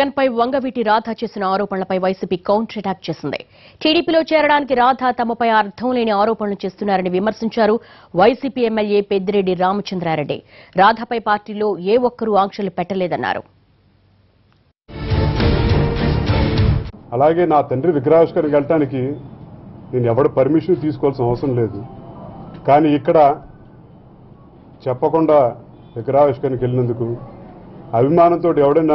జగన్ పై వంగవీటి రాధ చేసిన ఆరోపణలపై YCP counter attack చేసింది టీడీపీలో చేరడానికి రాధ తమపై అర్థం లేని ఆరోపణలు చేస్తున్నారని విమర్శించారు వైసీపీ ఎమ్మెల్యే పెద్దిరెడ్డి రామచంద్రారెడ్డి రాధపై పార్టీలో ఏ ఒక్కరూ ఆంక్షలు పెట్టలేదన్నారు అలాగే నా తండ్రి విగ్రహావిష్కరణకి వెళ్ళటానికి నేను ఎవడ పర్మిషన్ తీసుకోవాల్సిన అవసరం లేదు కానీ ఇక్కడ చెప్పకుండా విగ్రహావిష్కరణకి వెళ్ళినందుకు అభిమానంతో ఎవడైనా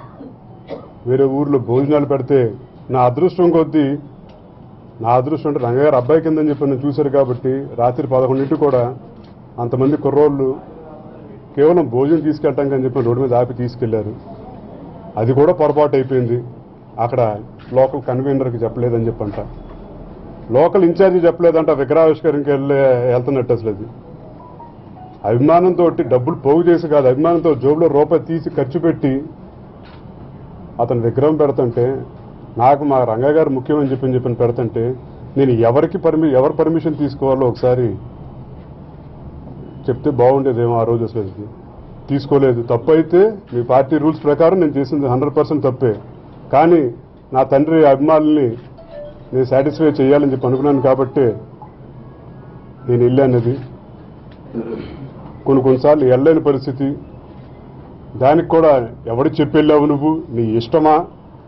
వేరే ఊర్లో భోజనాలు పెడితే నా అదృష్టం కొద్దీ నా అదృష్టం అంటే రంగగారు అబ్బాయి కిందని చెప్పి నేను చూశారు కాబట్టి రాత్రి పదకొండింటి కూడా అంతమంది కుర్రోళ్ళు కేవలం భోజనం తీసుకెళ్ళటానికి అని చెప్పి రోడ్డు మీద ఆపి తీసుకెళ్లారు అది కూడా పొరపాటు అయిపోయింది అక్కడ లోకల్ కన్వీనర్కి చెప్పలేదని చెప్పంట లోకల్ ఇన్ఛార్జి చెప్పలేదంట విగ్రహావిష్కరణకి వెళ్ళే వెళ్తున్నట్టు అసలు అది అభిమానంతో డబ్బులు పోగు చేసి కాదు అభిమానంతో జోబులో రూపాయి తీసి ఖర్చు పెట్టి అతను విగ్రహం పెడుతుంటే నాకు మా రంగా గారు ముఖ్యమని చెప్పి చెప్పని పెడుతుంటే నేను ఎవరికి పర్మి ఎవరి పర్మిషన్ తీసుకోవాలో ఒకసారి చెప్తే బాగుండేదేమో ఆ రోజు అసలు ఇది. తీసుకోలేదు తప్పు అయితే మీ పార్టీ రూల్స్ ప్రకారం నేను చేసింది హండ్రెడ్ పర్సెంట్ తప్పే కానీ నా తండ్రి అభిమానుల్ని నేను సాటిస్ఫై చేయాలని చెప్పి అనుకున్నాను కాబట్టి నేను వెళ్ళానది కొన్ని కొన్నిసార్లు వెళ్ళలేని పరిస్థితి దానికి కూడా ఎవడు చెప్పి వెళ్ళావు నువ్వు నీ ఇష్టమా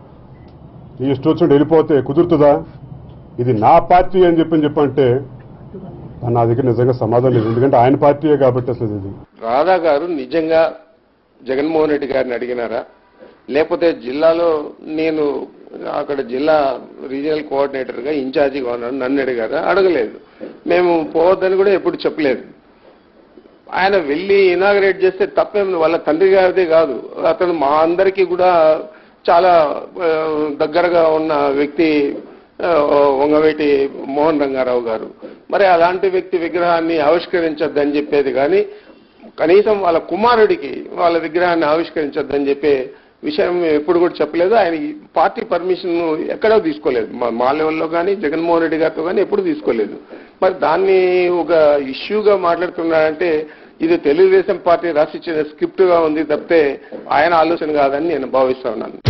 నీ ఇష్టం వచ్చినట్టు వెళ్ళిపోతే కుదురుతుందా ఇది నా పార్టీ అని చెప్పని చెప్పంటే నా దగ్గర నిజంగా సమాధానం లేదు ఎందుకంటే ఆయన పార్టీయే కాబట్టి అసలు ఇది రాధా గారు నిజంగా జగన్మోహన్ రెడ్డి గారిని అడిగినారా లేకపోతే జిల్లాలో నేను అక్కడ జిల్లా రీజనల్ కోఆర్డినేటర్ గా ఇన్ఛార్జిగా ఉన్నాను నన్ను అడిగారా అడగలేదు మేము పోవద్దని కూడా ఎప్పుడు చెప్పలేదు ఆయన వెళ్ళి ఇనాగరేట్ చేస్తే తప్పేం వాళ్ళ తండ్రి గారిదే కాదు అతను మా అందరికీ కూడా చాలా ఆ, దగ్గరగా ఉన్న వ్యక్తి ఆ, వంగవేటి మోహన్ రంగారావు గారు మరి అలాంటి వ్యక్తి విగ్రహాన్ని ఆవిష్కరించొద్దని చెప్పేది కానీ కనీసం వాళ్ళ కుమారుడికి వాళ్ళ విగ్రహాన్ని ఆవిష్కరించొద్దని చెప్పే విషయం మేము ఎప్పుడు కూడా చెప్పలేదు ఆయన ఈ పార్టీ పర్మిషన్ ఎక్కడో తీసుకోలేదు మా మా లెవెల్లో కానీ జగన్మోహన్ రెడ్డి గారితో కానీ ఎప్పుడు తీసుకోలేదు మరి దాన్ని ఒక ఇష్యూగా మాట్లాడుతున్నాడంటే ఇది తెలుగుదేశం పార్టీ రాసిచ్చిన స్క్రిప్ట్ గా ఉంది తప్పితే ఆయన ఆలోచన కాదని నేను భావిస్తా ఉన్నాను